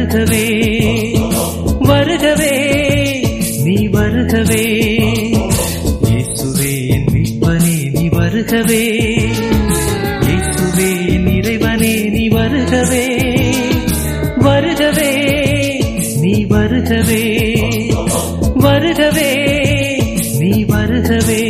வருகவே வருகவே நீ வருகவே இயேசுவே என் மீட்பனே நீ வருகவே இயேசுவே என் இறைவனே நீ வருகவே வருகவே நீ வருகவே வருகவே நீ வருகவே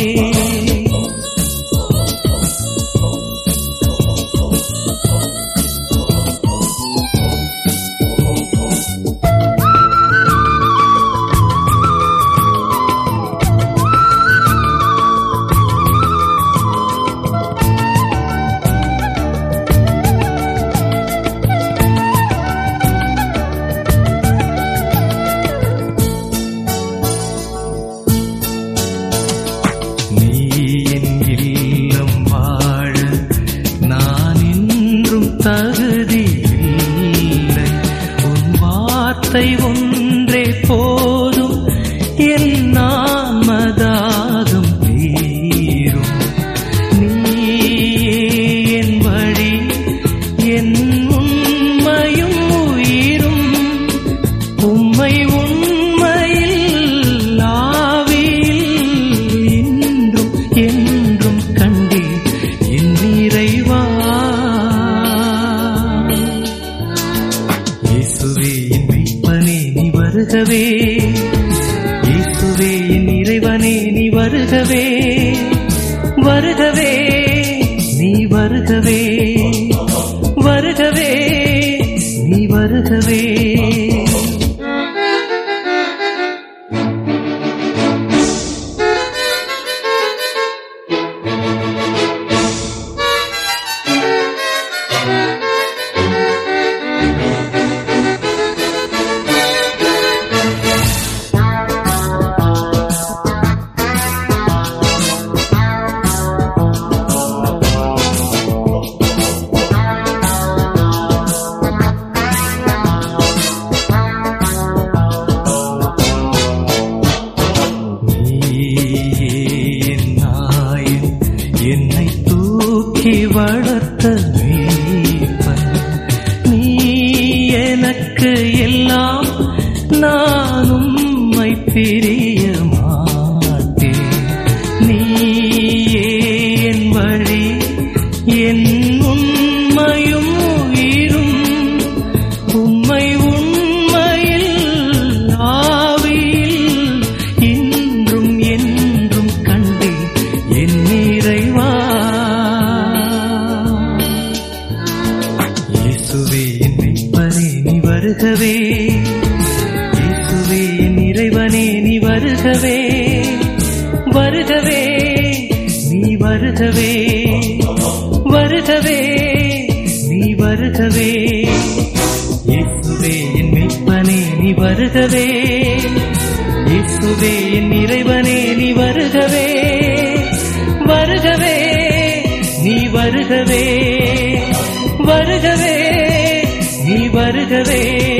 நீ என் இல்லம் வாழ நான் இன்றும் தகுதி இல்லை உன் வார்த்தை ஒன்றே போதும் என் நாமதாகம் தீரும் நீயே என் வழி என் உண்மையும் உயிரும் உம்மை உண்மையில் ஆவியில் இன்றும் என்றும் கண்டே என் நிறைவா இயேசுவே என் மீட்பனே நீ வருகவே இயேசுவே என் இறைவனே நீ வருகவே வருகவே நீ வருகவே வருகவே நீ வருகவே நீயே என் நாயன், என்னை தூக்கி வளர்த்த மீட்பன். நீ எனக்கு எல்லாம் நான் உம்மை பிரிய மாட்டேன் நீயே என் வழி என் உண்மையும் உயிரும் உம்மை உண்மையில் ஆவியில் இன்றும் என்றும் கண்டே என் நிறைவா இயேசுவே என் மீட்பரே நீ வருகவே இயேசுவே என் இறைவனே நீ வருகவே வருகவே நீ வருகவே வருகவே நீ வருகவே இயேசுவே என் மீட்பனே நீ வருகவே இயேசுவே என் இறைவனே நீ வருகவே வருகவே நீ வருகவே வருகவே நீ வருகவே